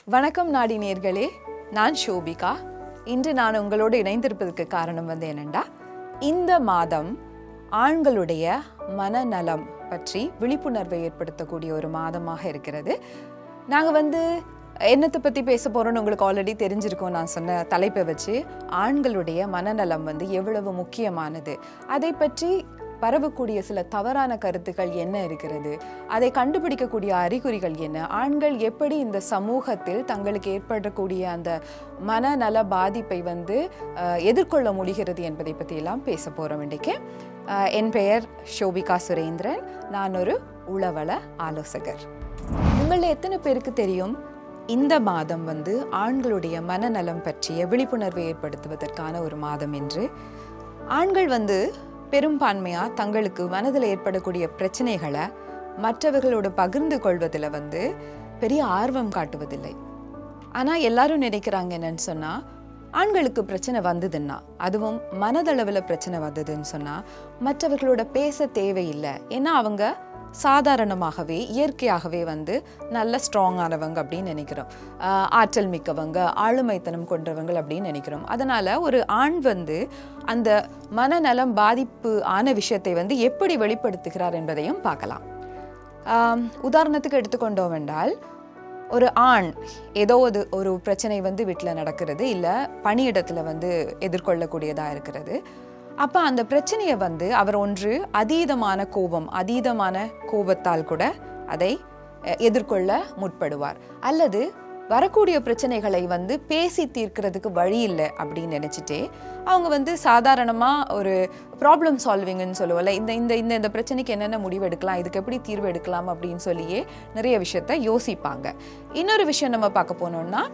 வணக்கம் நாடி நேர்களே நான் ஷோபிகா இன்று நான் உங்களோடு இணைந்திருப்பதற்கு காரணம் வந்து என்னென்னா இந்த மாதம் ஆண்களுடைய மனநலம் பற்றி விழிப்புணர்வை ஏற்படுத்தக்கூடிய ஒரு மாதமாக இருக்கிறது நாங்கள் வந்து என்னத்தை பற்றி பேச போகிறோன்னு உங்களுக்கு ஆல்ரெடி தெரிஞ்சிருக்கும் நான் சொன்ன தலைப்பை வச்சு ஆண்களுடைய மனநலம் வந்து எவ்வளவு முக்கியமானது அதை பற்றி பரவக்கூடிய சில தவறான கருத்துக்கள் என்ன இருக்கிறது அதை கண்டுபிடிக்கக்கூடிய அறிகுறிகள் என்ன ஆண்கள் எப்படி இந்த சமூகத்தில் தங்களுக்கு ஏற்படக்கூடிய அந்த மனநல பாதிப்பை வந்து அஹ், எதிர்கொள்ள முடிகிறது என்பதை பற்றியெல்லாம் பேச போகிறோம் இன்றைக்கு அஹ், என் பெயர் ஷோபிகா சுரேந்திரன் நான் ஒரு உளவள ஆலோசகர் உங்களில் எத்தனை பேருக்கு தெரியும் இந்த மாதம் வந்து ஆண்களுடைய மனநலம் பற்றிய விழிப்புணர்வை ஏற்படுத்துவதற்கான ஒரு மாதம் என்று ஆண்கள் வந்து பெரும்பான்மையாக தங்களுக்கு மனதில் ஏற்படக்கூடிய பிரச்சனைகளை மற்றவர்களோடு பகிர்ந்து கொள்வதில் வந்து பெரிய ஆர்வம் காட்டுவதில்லை ஆனால் எல்லாரும் நினைக்கிறாங்க என்னன்னு சொன்னால் ஆண்களுக்கு பிரச்சனை வந்ததுன்னா அதுவும் மனதளவில் பிரச்சனை வந்ததுன்னு சொன்னால் மற்றவர்களோட பேச தேவையில்லை ஏன்னா அவங்க சாதாரணமாகவே இயற்கையாகவே வந்து நல்ல ஸ்ட்ராங்கானவங்க அப்படின்னு நினைக்கிறோம் ஆஹ் ஆற்றல் மிக்கவங்க ஆளுமைத்தனம் கொண்டவங்க அப்படின்னு நினைக்கிறோம் அதனால் ஒரு ஆண் வந்து அந்த மனநலம் பாதிப்பு ஆன விஷயத்தை வந்து எப்படி வெளிப்படுத்துகிறார் என்பதையும் பார்க்கலாம் ஆம், உதாரணத்துக்கு எடுத்துக்கொண்டோம் என்றால் ஒரு ஆண் ஏதோ ஒரு ஒரு பிரச்சனை வந்து வீட்டில் நடக்கிறது இல்லை பணியிடத்தில் வந்து எதிர்கொள்ளக்கூடியதாக இருக்கிறது அப்போ அந்த பிரச்சனையை வந்து அவர் ஒன்று அதீதமான கோபம் அதீதமான கோபத்தால் கூட அதை அஹ், எதிர்கொள்ள முற்படுவார் அல்லது வரக்கூடிய பிரச்சனைகளை வந்து பேசி தீர்க்கிறதுக்கு வழி இல்லை அப்படின்னு நினச்சிட்டே அவங்க வந்து சாதாரணமாக ஒரு ப்ராப்ளம் சால்விங்னு சொல்லுவோம்ல இந்த இந்த இந்த இந்த பிரச்சனைக்கு என்னென்ன முடிவு எடுக்கலாம் இதுக்கு எப்படி தீர்வு எடுக்கலாம் அப்படின்னு சொல்லியே நிறைய விஷயத்த யோசிப்பாங்க இன்னொரு விஷயம் நம்ம பார்க்க போனோம்னா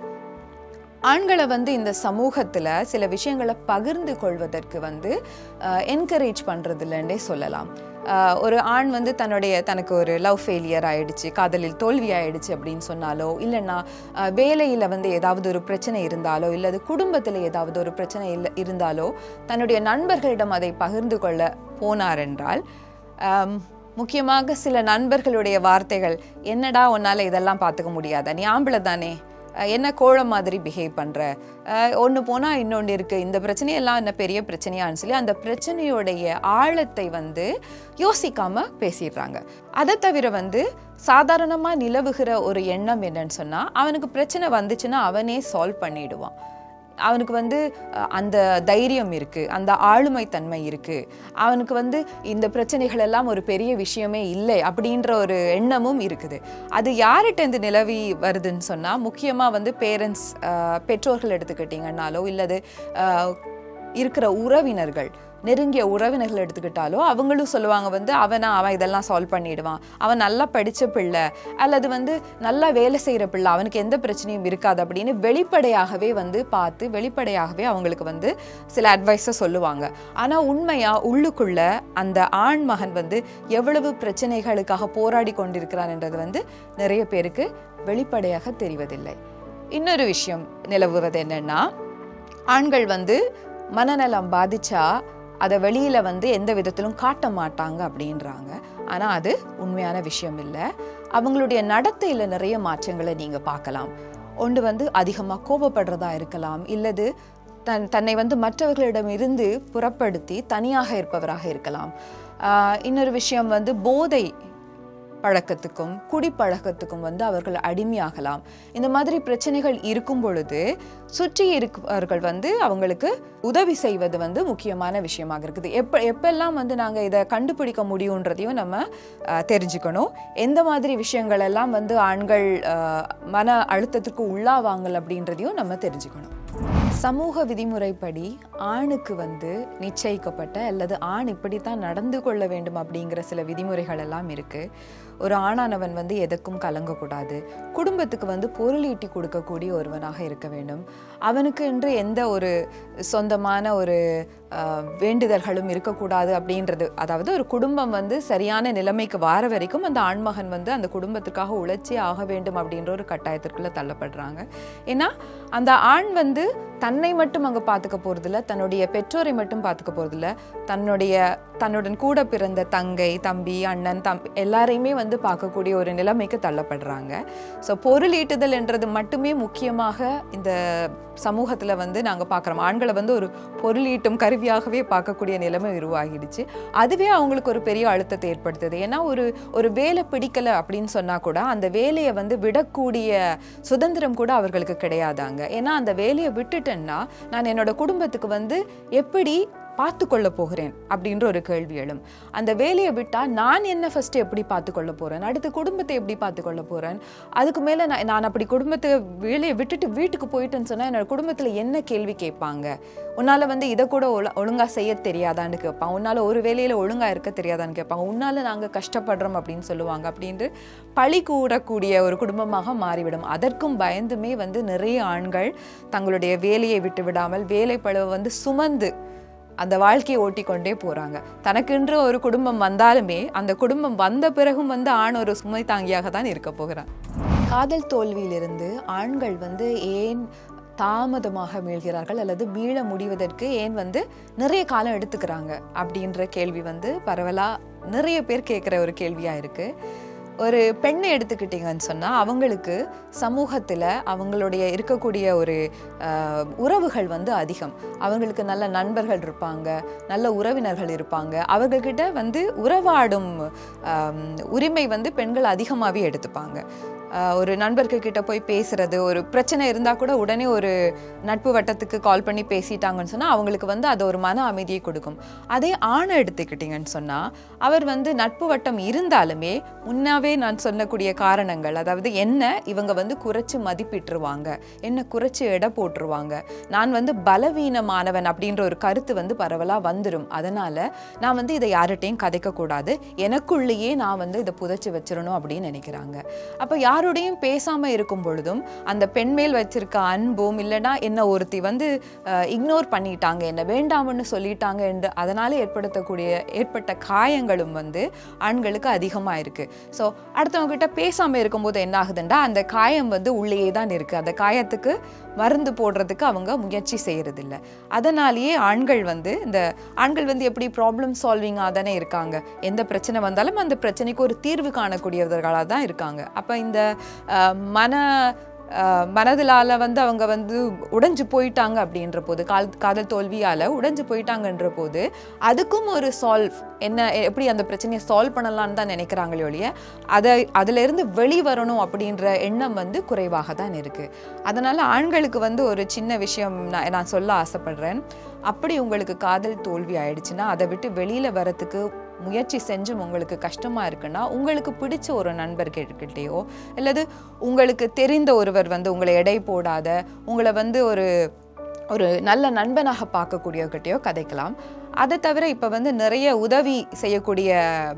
ஆண்களை வந்து இந்த சமூகத்தில் சில விஷயங்களை பகிர்ந்து கொள்வதற்கு வந்து என்கரேஜ் பண்ணுறதில்லன்னே சொல்லலாம் அஹ், ஒரு ஆண் வந்து தன்னுடைய தனக்கு ஒரு லவ் ஃபெயிலியர் ஆயிடுச்சு காதலில் தோல்வி ஆயிடுச்சு அப்படின்னு சொன்னாலோ இல்லைன்னா வேலையில் வந்து ஏதாவது ஒரு பிரச்சனை இருந்தாலோ இல்லது குடும்பத்தில் ஏதாவது ஒரு பிரச்சனை இல்லை இருந்தாலோ தன்னுடைய நண்பர்களிடம் அதை பகிர்ந்து கொள்ள போனார் என்றால் ஆம், முக்கியமாக சில நண்பர்களுடைய வார்த்தைகள் என்னடா உன்னால் இதெல்லாம் பார்த்துக்க முடியாதா நீ ஆம்பளை தானே அஹ் என்ன கோழம் மாதிரி பிஹேவ் பண்ணுற ஒன்று போனால் இன்னொன்று இருக்குது இந்த பிரச்சனையெல்லாம் என்ன பெரிய பிரச்சனையான்னு சொல்லி அந்த பிரச்சனையோடைய ஆழத்தை வந்து யோசிக்காமல் பேசிடுறாங்க அதை தவிர வந்து சாதாரணமாக நிலவுகிற ஒரு எண்ணம் என்னன்னு சொன்னால் அவனுக்கு பிரச்சனை வந்துச்சுன்னா அவனே சால்வ் பண்ணிடுவான் அவனுக்கு வந்து அஹ், அந்த தைரியம் இருக்குது அந்த ஆளுமைத்தன்மை இருக்குது அவனுக்கு வந்து இந்த பிரச்சனைகள் எல்லாம் ஒரு பெரிய விஷயமே இல்லை அப்படின்ற ஒரு எண்ணமும் இருக்குது அது யார்கிட்டேருந்து நிலவி வருதுன்னு சொன்னால் முக்கியமாக வந்து பேரண்ட்ஸ் பெற்றோர்கள் எடுத்துக்கிட்டிங்கன்னாலோ இல்லது அஹ், இருக்கிற உறவினர்கள் நெருங்கிய உறவினர்கள் எடுத்துக்கிட்டாலோ அவங்களும் சொல்லுவாங்க வந்து அவனா அவன் இதெல்லாம் சால்வ் பண்ணிடுவான் அவன் நல்லா படித்த பிள்ளை அல்லது வந்து நல்லா வேலை செய்கிற பிள்ளை அவனுக்கு எந்த பிரச்சனையும் இருக்காது அப்படின்னு வெளிப்படையாகவே வந்து பார்த்து வெளிப்படையாகவே அவங்களுக்கு வந்து சில அட்வைஸை சொல்லுவாங்க ஆனால் உண்மையாக உள்ளுக்குள்ள அந்த ஆண் மகன் வந்து எவ்வளவு பிரச்சனைகளுக்காக போராடி கொண்டிருக்கிறான் என்றது வந்து நிறைய பேருக்கு வெளிப்படையாக தெரிவதில்லை இன்னொரு விஷயம் நிலவுவது என்னன்னா ஆண்கள் வந்து மனநலம் பாதிச்சா அதை வெளியில வந்து எந்த விதத்திலும் காட்ட மாட்டாங்க அப்படின்றாங்க ஆனா அது உண்மையான விஷயம் இல்லை அவங்களுடைய நடத்தையில நிறைய மாற்றங்களை நீங்க பார்க்கலாம் ஒன்று வந்து அதிகமாக கோபப்படுறதா இருக்கலாம் இல்லது தன் தன்னை வந்து மற்றவர்களிடமிருந்து புறப்படுத்தி தனியாக இருப்பவராக இருக்கலாம் ஆஹ் இன்னொரு விஷயம் வந்து போதை பழக்கத்துக்கும் குடிப்பழக்கத்துக்கும் வந்து அவர்கள் அடிமையாகலாம் இந்த மாதிரி பிரச்சனைகள் இருக்கும் பொழுது சுற்றி இருப்பவர்கள் வந்து அவங்களுக்கு உதவி செய்வது வந்து முக்கியமான விஷயமாக இருக்குது எப்ப எப்பெல்லாம் வந்து நாங்கள் இதை கண்டுபிடிக்க முடியுன்றதையும் நம்ம அஹ், தெரிஞ்சுக்கணும் எந்த மாதிரி விஷயங்கள் எல்லாம் வந்து ஆண்கள் அஹ், மன அழுத்தத்துக்கு உள்ளாவாங்கள் அப்படின்றதையும் நம்ம தெரிஞ்சுக்கணும் சமூக விதிமுறைப்படி ஆணுக்கு வந்து நிச்சயிக்கப்பட்ட அல்லது ஆண் இப்படித்தான் நடந்து கொள்ள வேண்டும் அப்படிங்கிற சில விதிமுறைகள் எல்லாம் இருக்கு ஒரு ஆணானவன் வந்து எதுக்கும் கலங்கக்கூடாது குடும்பத்துக்கு வந்து பொருளீட்டி கொடுக்கக்கூடிய ஒருவனாக இருக்க வேண்டும் அவனுக்கு என்று எந்த ஒரு சொந்தமான ஒரு ஆஹ், வேண்டுதல்களும் இருக்கக்கூடாது அப்படின்றது அதாவது ஒரு குடும்பம் வந்து சரியான நிலைமைக்கு வார வரைக்கும் அந்த ஆண்மகன் வந்து அந்த குடும்பத்துக்காக உழைச்சி ஆக வேண்டும் அப்படின்ற ஒரு கட்டாயத்திற்குள்ள தள்ளப்படுறாங்க ஏன்னா அந்த ஆண் வந்து தன்னை மட்டும் அங்கே பார்த்துக்க போகிறதில்ல தன்னுடைய பெற்றோரை மட்டும் பார்த்துக்க போகிறதில்ல தன்னுடைய தன்னுடன் கூட பிறந்த தங்கை தம்பி அண்ணன் தம் எல்லாரையுமே வந்து வந்து பார்க்கக்கூடிய ஒரு நிலைமைக்கு தள்ளப்படுறாங்க ஸோ பொருளீட்டுதல் என்றது மட்டுமே முக்கியமாக இந்த சமூகத்தில் வந்து நாங்கள் பார்க்குறோம் ஆண்களை வந்து ஒரு பொருளீட்டும் கருவியாகவே பார்க்கக்கூடிய நிலைமை உருவாகிடுச்சு அதுவே அவங்களுக்கு ஒரு பெரிய அழுத்தத்தை ஏற்படுத்துது ஏன்னா ஒரு ஒரு வேலை பிடிக்கலை அப்படின்னு சொன்னால் கூட அந்த வேலையை வந்து விடக்கூடிய சுதந்திரம் கூட அவர்களுக்கு கிடையாதாங்க ஏன்னா அந்த வேலையை விட்டுட்டேன்னா நான் என்னோட குடும்பத்துக்கு வந்து எப்படி பார்த்து கொள்ள போகிறேன் அப்படின்ற ஒரு கேள்வி எழும் அந்த வேலையை விட்டா நான் என்ன ஃபர்ஸ்ட் எப்படி பார்த்து கொள்ள போறேன் அடுத்து குடும்பத்தை எப்படி பார்த்து கொள்ள போறேன் அதுக்கு மேல நான் நான் அப்படி குடும்பத்தை வேலையை விட்டுட்டு வீட்டுக்கு போயிட்டேன்னு சொன்னா என்னோட குடும்பத்துல என்ன கேள்வி கேட்பாங்க உன்னால வந்து இதை கூட ஒழு- ஒழுங்கா செய்ய தெரியாதான்னு கேட்பாங்க உன்னால ஒரு வேலையில ஒழுங்கா இருக்க தெரியாதான்னு கேட்பாங்க உன்னால நாங்க கஷ்டப்படுறோம் அப்படின்னு சொல்லுவாங்க அப்படின்ட்டு பழி கூறக்கூடிய ஒரு குடும்பமாக மாறிவிடும் அதற்கும் பயந்துமே வந்து நிறைய ஆண்கள் தங்களுடைய வேலையை விட்டு விடாமல் வேலை பழுவை வந்து சுமந்து அந்த வாழ்க்கையை ஓட்டி கொண்டே போறாங்க தனக்கென்று ஒரு குடும்பம் வந்தாலுமே அந்த குடும்பம் வந்த பிறகும் வந்து ஆண் ஒரு சுமை தாங்கியாக தான் இருக்க போகிறான் காதல் தோல்வியிலிருந்து ஆண்கள் வந்து ஏன் தாமதமாக மீள்கிறார்கள் அல்லது மீள முடிவதற்கு ஏன் வந்து நிறைய காலம் எடுத்துக்கிறாங்க அப்படின்ற கேள்வி வந்து பரவலா நிறைய பேர் கேட்குற ஒரு கேள்வியா இருக்கு ஒரு பெண்ணை எடுத்துக்கிட்டீங்கன்னு சொன்னா அவங்களுக்கு சமூகத்துல அவங்களுடைய இருக்கக்கூடிய ஒரு ஆஹ், உறவுகள் வந்து அதிகம் அவங்களுக்கு நல்ல நண்பர்கள் இருப்பாங்க நல்ல உறவினர்கள் இருப்பாங்க அவர்கள்கிட்ட வந்து உறவாடும் ஆம், உரிமை வந்து பெண்கள் அதிகமாகவே எடுத்துப்பாங்க ஆஹ், ஒரு நண்பர்கள் கிட்ட போய் பேசுறது ஒரு பிரச்சனை இருந்தா கூட உடனே ஒரு நட்பு வட்டத்துக்கு கால் பண்ணி பேசிட்டாங்கன்னு சொன்னா அவங்களுக்கு வந்து அது ஒரு மன அமைதியை கொடுக்கும் அதே ஆணை எடுத்துக்கிட்டீங்கன்னு சொன்னா அவர் வந்து நட்பு வட்டம் இருந்தாலுமே முன்னாவே நான் சொல்லக்கூடிய காரணங்கள் அதாவது என்ன இவங்க வந்து குறைச்சு மதிப்பிட்டுருவாங்க என்ன குறைச்சு எடை போட்டுருவாங்க நான் வந்து பலவீனமானவன் அப்படின்ற ஒரு கருத்து வந்து பரவலா வந்துடும் அதனால நான் வந்து இதை யார்கிட்டையும் கதைக்க கூடாது எனக்குள்ளேயே நான் வந்து இதை புதைச்சு வச்சிடணும் அப்படின்னு நினைக்கிறாங்க அப்ப யாரோடையும் பேசாம இருக்கும் பொழுதும் அந்த பெண் மேல் வச்சிருக்க அன்பும் இல்லைன்னா என்ன ஒருத்தி வந்து இக்னோர் பண்ணிட்டாங்க என்ன வேண்டாம்னு சொல்லிட்டாங்க என்று அதனால ஏற்படுத்தக்கூடிய ஏற்பட்ட காயங்களும் வந்து ஆண்களுக்கு அதிகமா இருக்கு ஸோ அடுத்தவங்க கிட்ட பேசாம இருக்கும்போது என்ன ஆகுதுன்னா அந்த காயம் வந்து உள்ளேயே தான் இருக்கு அந்த காயத்துக்கு மருந்து போடுறதுக்கு அவங்க முயற்சி செய்யறதில்ல அதனாலேயே ஆண்கள் வந்து இந்த ஆண்கள் வந்து எப்படி ப்ராப்ளம் சால்விங்காக தானே இருக்காங்க எந்த பிரச்சனை வந்தாலும் அந்த பிரச்சனைக்கு ஒரு தீர்வு காணக்கூடியவர்களாக தான் இருக்காங்க அப்போ இந்த அஹ், மன அஹ், மனதிலால வந்து அவங்க வந்து உடைஞ்சு போயிட்டாங்க அப்படின்ற போது கால் காதல் தோல்வியால உடைஞ்சு போயிட்டாங்கன்ற போது அதுக்கும் ஒரு சால்வ் என்ன எப்படி அந்த பிரச்சனையை சால்வ் பண்ணலாம்னு தான் நினைக்கிறாங்களே ஒழிய அதை அதுல இருந்து வெளிவரணும் அப்படின்ற எண்ணம் வந்து குறைவாக தான் இருக்கு அதனால ஆண்களுக்கு வந்து ஒரு சின்ன விஷயம் நான் நான் சொல்ல ஆசைப்படுறேன் அப்படி உங்களுக்கு காதல் தோல்வி ஆயிடுச்சுன்னா அதை விட்டு வெளியில வரத்துக்கு முயற்சி செஞ்சும் உங்களுக்கு கஷ்டமா இருக்குன்னா உங்களுக்கு பிடிச்ச ஒரு நண்பர்கிட்டயோ அல்லது உங்களுக்கு தெரிந்த ஒருவர் வந்து உங்களை எடை போடாத உங்களை வந்து ஒரு ஒரு நல்ல நண்பனாக பார்க்கக்கூடியவர்கிட்டயோ கதைக்கலாம் அதை தவிர இப்போ வந்து நிறைய உதவி செய்யக்கூடிய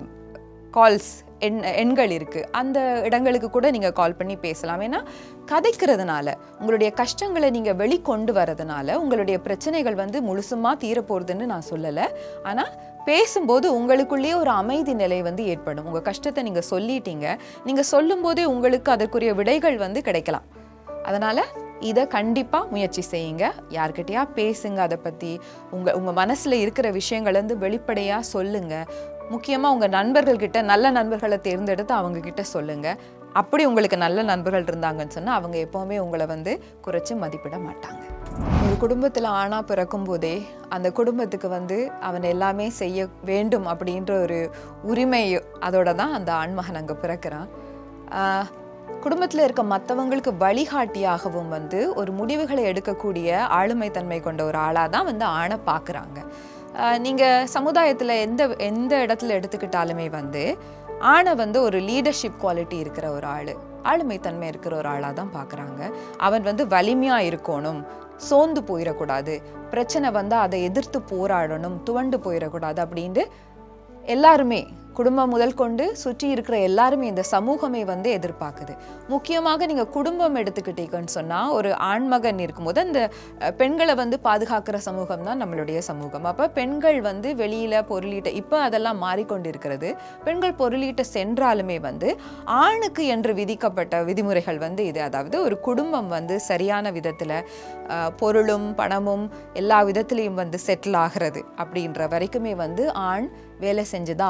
கால்ஸ் எண் எண்கள் இருக்குது அந்த இடங்களுக்கு கூட நீங்கள் கால் பண்ணி பேசலாம் ஏன்னா கதைக்கிறதுனால உங்களுடைய கஷ்டங்களை நீங்கள் வெளிக்கொண்டு வரதுனால உங்களுடைய பிரச்சனைகள் வந்து முழுசுமாக தீரப்போகுதுன்னு நான் சொல்லலை ஆனால் பேசும்போது உங்களுக்குள்ளேயே ஒரு அமைதி நிலை வந்து ஏற்படும் உங்கள் கஷ்டத்தை நீங்கள் சொல்லிட்டீங்க நீங்கள் சொல்லும்போதே உங்களுக்கு அதற்குரிய விடைகள் வந்து கிடைக்கலாம் அதனால் இதை கண்டிப்பாக முயற்சி செய்யுங்க யார்கிட்டயா பேசுங்க அதை பற்றி உங்கள் உங்கள் மனசில் இருக்கிற விஷயங்களை வந்து வெளிப்படையாக சொல்லுங்கள் முக்கியமாக உங்கள் நண்பர்கள்கிட்ட நல்ல நண்பர்களை தேர்ந்தெடுத்து அவங்க கிட்ட சொல்லுங்கள் அப்படி உங்களுக்கு நல்ல நண்பர்கள் இருந்தாங்கன்னு சொன்னால் அவங்க எப்போவுமே உங்களை வந்து குறைச்சி மதிப்பிட மாட்டாங்க ஒரு குடும்பத்தில் ஆணா பிறக்கும் போதே அந்த குடும்பத்துக்கு வந்து அவன் எல்லாமே செய்ய வேண்டும் அப்படின்ற ஒரு உரிமை அதோட தான் அந்த ஆண்மகன் அங்கே பிறக்கிறான் ஆஹ் குடும்பத்தில் இருக்க மற்றவங்களுக்கு வழிகாட்டியாகவும் வந்து ஒரு முடிவுகளை எடுக்கக்கூடிய ஆளுமை தன்மை கொண்ட ஒரு ஆளாக தான் வந்து ஆணை பார்க்குறாங்க நீங்கள் சமுதாயத்தில் எந்த எந்த இடத்துல எடுத்துக்கிட்டாலுமே வந்து ஆணை வந்து ஒரு லீடர்ஷிப் குவாலிட்டி இருக்கிற ஒரு ஆள் ஆளுமை தன்மை இருக்கிற ஒரு ஆளாக தான் பார்க்குறாங்க அவன் வந்து வலிமையாக இருக்கணும் சோர்ந்து போயிடக்கூடாது பிரச்சனை வந்தால் அதை எதிர்த்து போராடணும் துவண்டு போயிடக்கூடாது அப்படின்ட்டு எல்லாருமே குடும்பம் முதல் கொண்டு சுற்றி இருக்கிற எல்லாருமே இந்த சமூகமே வந்து எதிர்பார்க்குது முக்கியமாக நீங்கள் குடும்பம் எடுத்துக்கிட்டீங்கன்னு சொன்னால் ஒரு ஆண்மகன் இருக்கும்போது அந்த அஹ், பெண்களை வந்து பாதுகாக்கிற சமூகம் தான் நம்மளுடைய சமூகம் அப்போ பெண்கள் வந்து வெளியில் பொருளீட்ட இப்போ அதெல்லாம் மாறிக்கொண்டு இருக்கிறது பெண்கள் பொருளீட்ட சென்றாலுமே வந்து ஆணுக்கு என்று விதிக்கப்பட்ட விதிமுறைகள் வந்து இது அதாவது ஒரு குடும்பம் வந்து சரியான விதத்தில் பொருளும் பணமும் எல்லா விதத்திலையும் வந்து செட்டில் ஆகிறது அப்படின்ற வரைக்குமே வந்து ஆண் வேலை செஞ்சு தான் ஆகணும்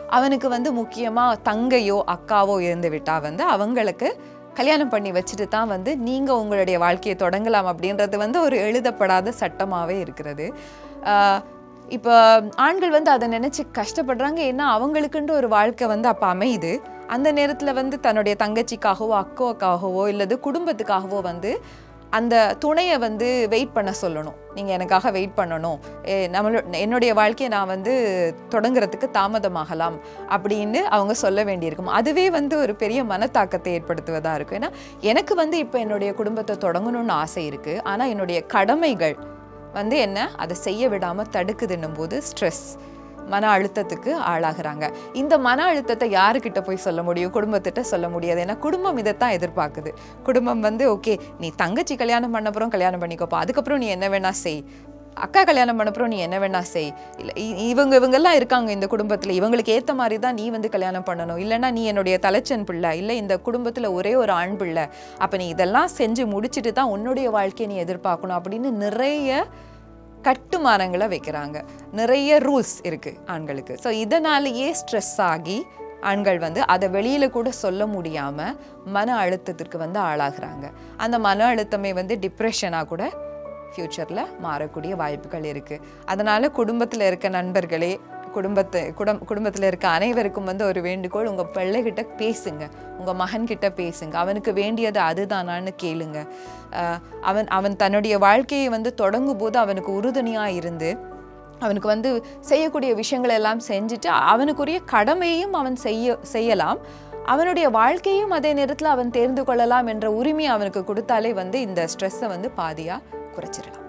அவனுக்கு வந்து முக்கியமாக தங்கையோ அக்காவோ இருந்து விட்டா வந்து அவங்களுக்கு கல்யாணம் பண்ணி வச்சுட்டு தான் வந்து நீங்கள் உங்களுடைய வாழ்க்கையை தொடங்கலாம் அப்படின்றது வந்து ஒரு எழுதப்படாத சட்டமாகவே இருக்கிறது ஆஹ் இப்போ ஆண்கள் வந்து அதை நினச்சி கஷ்டப்படுறாங்க ஏன்னா அவங்களுக்குன்ற ஒரு வாழ்க்கை வந்து அப்போ அமையுது அந்த நேரத்தில் வந்து தன்னுடைய தங்கச்சிக்காகவோ அக்கோக்காகவோ இல்லது குடும்பத்துக்காகவோ வந்து அந்த துணையை வந்து வெயிட் பண்ண சொல்லணும் நீங்கள் எனக்காக வெயிட் பண்ணணும் ஏ, நம்மளோ என்னுடைய வாழ்க்கையை நான் வந்து தொடங்குறதுக்கு தாமதமாகலாம் அப்படின்னு அவங்க சொல்ல வேண்டியிருக்கும் அதுவே வந்து ஒரு பெரிய மனத்தாக்கத்தை ஏற்படுத்துவதாக இருக்கும் ஏன்னா எனக்கு வந்து இப்போ என்னுடைய குடும்பத்தை தொடங்கணும்னு ஆசை இருக்குது ஆனால் என்னுடைய கடமைகள் வந்து என்ன அதை செய்ய விடாமல் தடுக்குதுன்னும் போது ஸ்ட்ரெஸ் மன அழுத்தத்துக்கு ஆளாகிறாங்க இந்த மன அழுத்தத்தை யாருக்கிட்ட போய் சொல்ல முடியும் குடும்பத்திட்ட சொல்ல முடியாது ஏன்னா குடும்பம் இதைத்தான் எதிர்பார்க்குது குடும்பம் வந்து ஓகே நீ தங்கச்சி கல்யாணம் பண்ணப்புறம் கல்யாணம் பண்ணிக்கோப்பா அதுக்கப்புறம் நீ என்ன வேணா செய் அக்கா கல்யாணம் பண்ணப்புறம் நீ என்ன வேணா செய் இல்லை இவங்க இவங்கெல்லாம் இருக்காங்க இந்த குடும்பத்தில் இவங்களுக்கு ஏற்ற மாதிரி தான் நீ வந்து கல்யாணம் பண்ணணும் இல்லைன்னா நீ என்னுடைய தலைச்சன் பிள்ளை இல்லை இந்த குடும்பத்தில் ஒரே ஒரு ஆண் பிள்ளை அப்போ நீ இதெல்லாம் செஞ்சு முடிச்சுட்டு தான் உன்னுடைய வாழ்க்கையை நீ எதிர்பார்க்கணும் அப்படின்னு நிறைய கட்டுமானங்களை வைக்கிறாங்க நிறைய ரூல்ஸ் இருக்கு ஆண்களுக்கு ஸோ இதனாலேயே ஸ்ட்ரெஸ் ஆகி ஆண்கள் வந்து அதை வெளியில கூட சொல்ல முடியாம மன அழுத்தத்திற்கு வந்து ஆளாகிறாங்க அந்த மன அழுத்தமே வந்து டிப்ரெஷனாக கூட ஃப்யூச்சரில் மாறக்கூடிய வாய்ப்புகள் இருக்கு அதனால குடும்பத்தில் இருக்க நண்பர்களே குடும்பத்தை குடும் குடும்பத்தில் இருக்க அனைவருக்கும் வந்து ஒரு வேண்டுகோள் உங்கள் பிள்ளைகிட்ட பேசுங்க உங்கள் மகன்கிட்ட பேசுங்க அவனுக்கு வேண்டியது அதுதானான்னு கேளுங்க அஹ் அவன் அவன் தன்னுடைய வாழ்க்கையை வந்து தொடங்கும் போது அவனுக்கு உறுதுணையாக இருந்து அவனுக்கு வந்து செய்யக்கூடிய விஷயங்கள் எல்லாம் செஞ்சுட்டு அவனுக்குரிய கடமையும் அவன் செய்ய செய்யலாம் அவனுடைய வாழ்க்கையும் அதே நேரத்தில் அவன் தேர்ந்து கொள்ளலாம் என்ற உரிமை அவனுக்கு கொடுத்தாலே வந்து இந்த ஸ்ட்ரெஸ்ஸை வந்து பாதியாக குறைச்சிடலாம்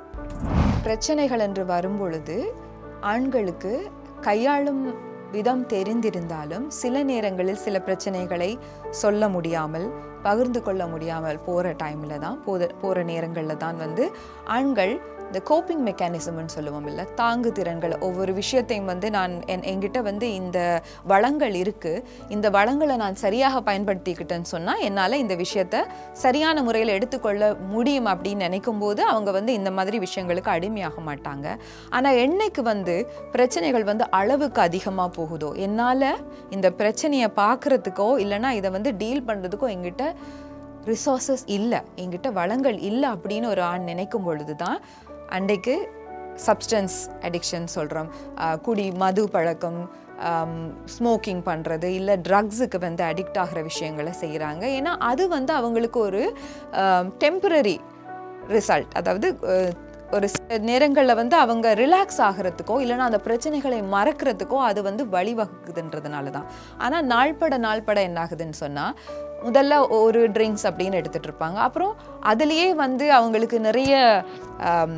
பிரச்சனைகள் என்று வரும்பொழுது ஆண்களுக்கு கையாளும் விதம் தெரிந்திருந்தாலும் சில நேரங்களில் சில பிரச்சனைகளை சொல்ல முடியாமல் பகிர்ந்து கொள்ள முடியாமல் போகிற டைமில் தான் போத போகிற நேரங்களில் தான் வந்து ஆண்கள் இந்த கோப்பிங் மெக்கானிசம்னு சொல்லுவோம் இல்லை தாங்கு திறன்கள் ஒவ்வொரு விஷயத்தையும் வந்து நான் என் என்கிட்ட வந்து இந்த வளங்கள் இருக்குது இந்த வளங்களை நான் சரியாக பயன்படுத்திக்கிட்டேன்னு சொன்னால் என்னால் இந்த விஷயத்த சரியான முறையில் எடுத்துக்கொள்ள முடியும் அப்படின்னு நினைக்கும் போது அவங்க வந்து இந்த மாதிரி விஷயங்களுக்கு அடிமையாக மாட்டாங்க ஆனால் என்னைக்கு வந்து பிரச்சனைகள் வந்து அளவுக்கு அதிகமாக போகுதோ என்னால் இந்த பிரச்சனையை பார்க்குறதுக்கோ இல்லைன்னா இதை வந்து டீல் பண்ணுறதுக்கோ எங்கிட்ட ரிசோர்சஸ் இல்லை என்கிட்ட வளங்கள் இல்லை அப்படின்னு ஒரு ஆண் நினைக்கும் பொழுது தான் அன்றைக்கு சப்ஸ்டன்ஸ் அடிக்ஷன் சொல்கிறோம் குடி மது பழக்கம் ஸ்மோக்கிங் பண்ணுறது இல்லை ட்ரக்ஸுக்கு வந்து அடிக்ட் ஆகிற விஷயங்களை செய்கிறாங்க ஏன்னா அது வந்து அவங்களுக்கு ஒரு டெம்பரரி ரிசல்ட் அதாவது அஹ், ஒரு சில நேரங்களில் வந்து அவங்க ரிலாக்ஸ் ஆகிறதுக்கோ இல்லைன்னா அந்த பிரச்சனைகளை மறக்கிறதுக்கோ அது வந்து வழிவகுக்குதுன்றதுனால தான் ஆனால் நாள்பட நாள்பட என்ன ஆகுதுன்னு சொன்னால் முதல்ல ஒரு ட்ரிங்க்ஸ் அப்படின்னு எடுத்துட்டு இருப்பாங்க அப்புறம் அதுலேயே வந்து அவங்களுக்கு நிறைய ஆம்,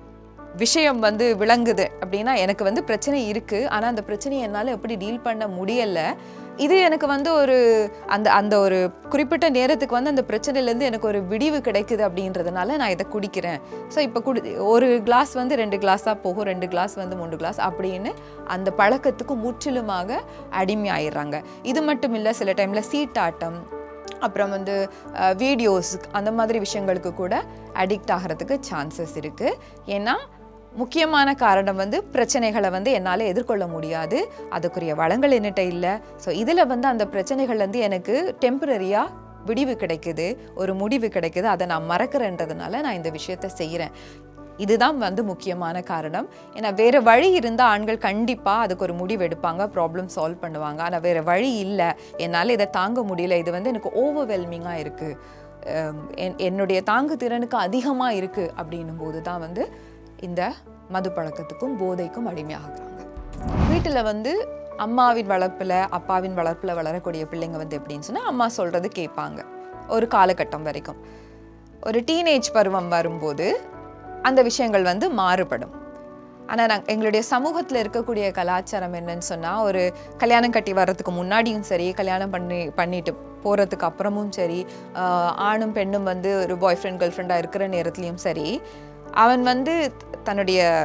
விஷயம் வந்து விளங்குது அப்படின்னா எனக்கு வந்து பிரச்சனை இருக்கு ஆனா அந்த பிரச்சனையை என்னால் எப்படி டீல் பண்ண முடியல இது எனக்கு வந்து ஒரு அந்த அந்த ஒரு குறிப்பிட்ட நேரத்துக்கு வந்து அந்த பிரச்சனையிலேருந்து எனக்கு ஒரு விடிவு கிடைக்குது அப்படின்றதுனால நான் இதை குடிக்கிறேன் ஸோ இப்போ குடி ஒரு கிளாஸ் வந்து ரெண்டு கிளாஸாக போகும் ரெண்டு கிளாஸ் வந்து மூணு கிளாஸ் அப்படின்னு அந்த பழக்கத்துக்கு முற்றிலுமாக அடிமையாயிடுறாங்க இது மட்டும் இல்லை சில டைமில் சீட்டாட்டம் அப்புறம் வந்து வீடியோஸ் அந்த மாதிரி விஷயங்களுக்கு கூட அடிக்ட் ஆகிறதுக்கு சான்சஸ் இருக்குது ஏன்னா முக்கியமான காரணம் வந்து பிரச்சனைகளை வந்து என்னால் எதிர்கொள்ள முடியாது அதுக்குரிய வளங்கள் என்னட்ட இல்லை ஸோ இதில் வந்து அந்த பிரச்சனைகள்லேருந்து எனக்கு டெம்பரரியாக விடிவு கிடைக்குது ஒரு முடிவு கிடைக்குது அதை நான் மறக்கிறேன்றதுனால நான் இந்த விஷயத்தை செய்கிறேன் இதுதான் வந்து முக்கியமான காரணம் ஏன்னா வேற வழி இருந்தால் ஆண்கள் கண்டிப்பாக அதுக்கு ஒரு முடிவு எடுப்பாங்க ப்ராப்ளம் சால்வ் பண்ணுவாங்க ஆனால் வேற வழி இல்லை என்னால் இதை தாங்க முடியல இது வந்து எனக்கு ஓவர்வெல்மிங்காக இருக்குது என்னுடைய தாங்கு திறனுக்கு அதிகமாக இருக்குது அப்படின்னும் போது தான் வந்து இந்த மது பழக்கத்துக்கும் போதைக்கும் அடிமையாகிறாங்க வீட்டில் வந்து அம்மாவின் வளர்ப்பில் அப்பாவின் வளர்ப்பில் வளரக்கூடிய பிள்ளைங்க வந்து எப்படின்னு சொன்னால் அம்மா சொல்கிறது கேட்பாங்க ஒரு காலகட்டம் வரைக்கும் ஒரு டீனேஜ் பருவம் வரும்போது அந்த விஷயங்கள் வந்து மாறுபடும் ஆனால் நாங்கள் எங்களுடைய சமூகத்தில் இருக்கக்கூடிய கலாச்சாரம் என்னன்னு சொன்னால் ஒரு கல்யாணம் கட்டி வர்றதுக்கு முன்னாடியும் சரி கல்யாணம் பண்ணி பண்ணிட்டு போகிறதுக்கு அப்புறமும் சரி ஆஹ் ஆணும் பெண்ணும் வந்து ஒரு பாய் ஃப்ரெண்ட் கேர்ள் ஃப்ரெண்டாக இருக்கிற நேரத்துலையும் சரி அவன் வந்து தன்னுடைய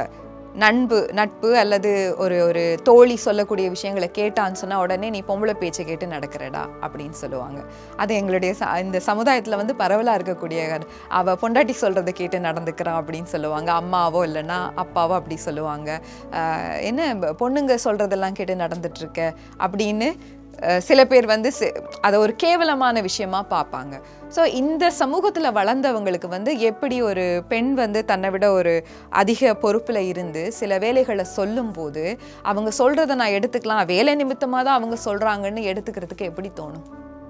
நண்பு நட்பு அல்லது ஒரு ஒரு தோழி சொல்லக்கூடிய விஷயங்களை கேட்டான்னு சொன்னா உடனே நீ பொம்பளை பேச்சை கேட்டு நடக்கிறடா அப்படின்னு சொல்லுவாங்க அது எங்களுடைய ச- இந்த சமுதாயத்துல வந்து பரவலா இருக்கக்கூடிய அவ பொண்டாட்டி சொல்றதை கேட்டு நடந்துக்கிறான் அப்படின்னு சொல்லுவாங்க அம்மாவோ இல்லைன்னா அப்பாவோ அப்படி சொல்லுவாங்க ஆஹ் என்ன பொண்ணுங்க சொல்றதெல்லாம் கேட்டு நடந்துட்டு இருக்க அப்படின்னு அஹ் சில பேர் வந்து சி- அதை ஒரு கேவலமான விஷயமா பார்ப்பாங்க ஸோ இந்த சமூகத்தில் வளர்ந்தவங்களுக்கு வந்து எப்படி ஒரு பெண் வந்து தன்னை விட ஒரு அதிக பொறுப்பில் இருந்து சில வேலைகளை சொல்லும்போது அவங்க சொல்கிறத நான் எடுத்துக்கலாம் வேலை நிமித்தமாக தான் அவங்க சொல்கிறாங்கன்னு எடுத்துக்கிறதுக்கு எப்படி தோணும்